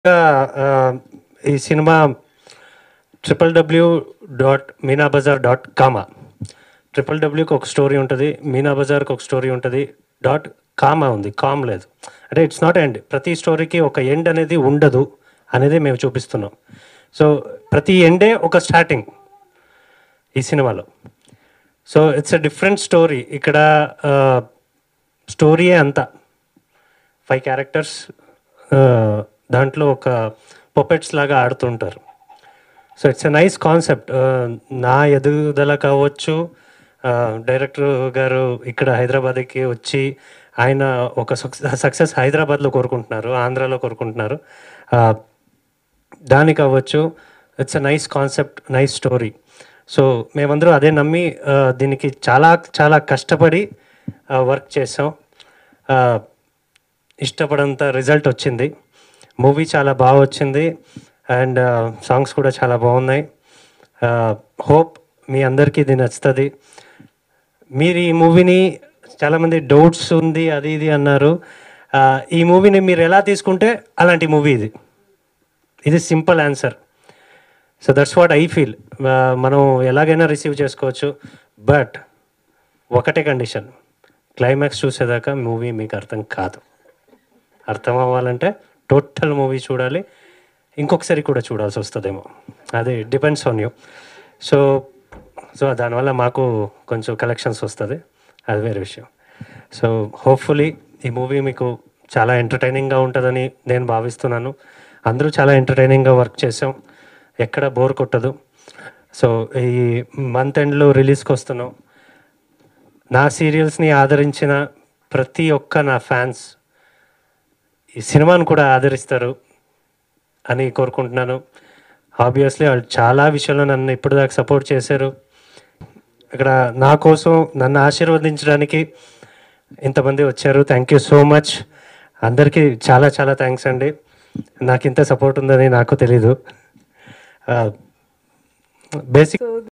ఆ, ఈ cinema triple W dot Meena Bazaar dot com triple డబ్ల్యూకి ఒక స్టోరీ ఉంటుంది మీనా బజార్కి ఒక స్టోరీ ఉంటుంది డాట్ కామా ఉంది కామ్ లేదు అంటే ఇట్స్ నాట్ ఎండ్ ప్రతి స్టోరీకి ఒక ఎండ్ అనేది ఉండదు అనేది మేము చూపిస్తున్నాం సో ప్రతి ఎండే ఒక స్టార్టింగ్ ఈ సినిమాలో so it's a different story ఇక్కడ స్టోరీయే అంతా ఫైవ్ క్యారెక్టర్స్ దాంట్లో ఒక పొపెట్స్ లాగా ఆడుతుంటారు so it's a nice concept నా ఎదుగుదల కావచ్చు డైరెక్టర్ గారు ఇక్కడ హైదరాబాద్కి వచ్చి ఆయన ఒక సక్సెస్ హైదరాబాద్లో కోరుకుంటున్నారు ఆంధ్రాలో కోరుకుంటున్నారు Uh, దానికి అవ్వచ్చు it's a nice concept nice story so మేమందరం అదే నమ్మి uh, దీనికి చాలా చాలా కష్టపడి వర్క్ చేసాం Uh, ఇష్టపడంత రిజల్ట్ వచ్చింది మూవీ చాలా బాగా వచ్చింది అండ్ సాంగ్స్ కూడా చాలా బాగున్నాయి హోప్ మీ అందరికీ ఇది నచ్చుతుంది మీరు ఈ మూవీని చాలామంది డౌట్స్ ఉంది అది ఇది అన్నారు ఆ, ఈ మూవీని మీరు ఎలా తీసుకుంటే అలాంటి మూవీ ఇది ఇది simple answer so that's what I feel మనం ఎలాగైనా రిసీవ్ చేసుకోవచ్చు బట్ ఒకటే కండిషన్ క్లైమాక్స్ చూసేదాకా మూవీ మీకు అర్థం కాదు అర్థం అవ్వాలంటే టోటల్ మూవీ చూడాలి ఇంకొకసారి కూడా చూడాల్సి వస్తుందేమో అది depends on you so so దానివల్ల మాకు కొంచెం కలెక్షన్స్ వస్తుంది అది వేరే విషయం సో హోప్ఫుల్లీ ఈ మూవీ మీకు చాలా ఎంటర్టైనింగ్గా ఉంటుందని నేను భావిస్తున్నాను అందరూ చాలా ఎంటర్టైనింగ్గా వర్క్ చేసాం ఎక్కడ బోర్ కొట్టదు సో ఈ మంత్ ఎండ్లో రిలీజ్కి వస్తున్నాం నా సీరియల్స్ని ఆదరించిన ప్రతి ఒక్క నా ఫ్యాన్స్ ఈ సినిమాను కూడా ఆదరిస్తారు అని కోరుకుంటున్నాను ఆబ్వియస్లీ వాళ్ళు చాలా విషయంలో నన్ను ఇప్పటిదాకా సపోర్ట్ చేశారు ఇక్కడ నా కోసం నన్ను ఆశీర్వదించడానికి ఇంతమంది వచ్చారు థ్యాంక్ యూ సో మచ్ అందరికీ చాలా చాలా థ్యాంక్స్ అండి నాకు ఇంత సపోర్ట్ ఉందని నాకు తెలీదు బేసిక్ So